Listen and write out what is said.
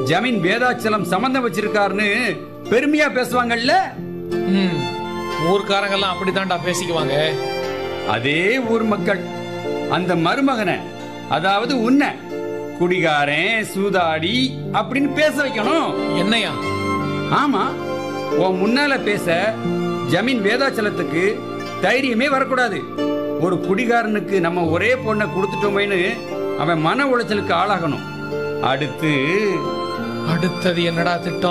ஜமீன் வேதாச்சலம் சம்பந்தம் வச்சிருக்காருன்னு பெருமையா பேசுவாங்கல்ல ம் ஊர்க்காரங்கெல்லாம் அப்படித்தான்டா பேசிக்குவாங்க அதே ஊர் மக்கள் அந்த மருமகனை அதாவது உன்னை குடிகாரன் சூதாடி அப்படின்னு பேச வைக்கணும் என்னையா ஆமா உன் முன்னால பேச ஜமீன் வேதாச்சலத்துக்கு தைரியமே வரக்கூடாது ஒரு குடிகாரனுக்கு நம்ம ஒரே பொண்ணை கொடுத்துட்டோமேன்னு அவன் மன உளைச்சலுக்கு ஆளாகணும் அடுத்து அடுத்தது என்னடா திட்டம்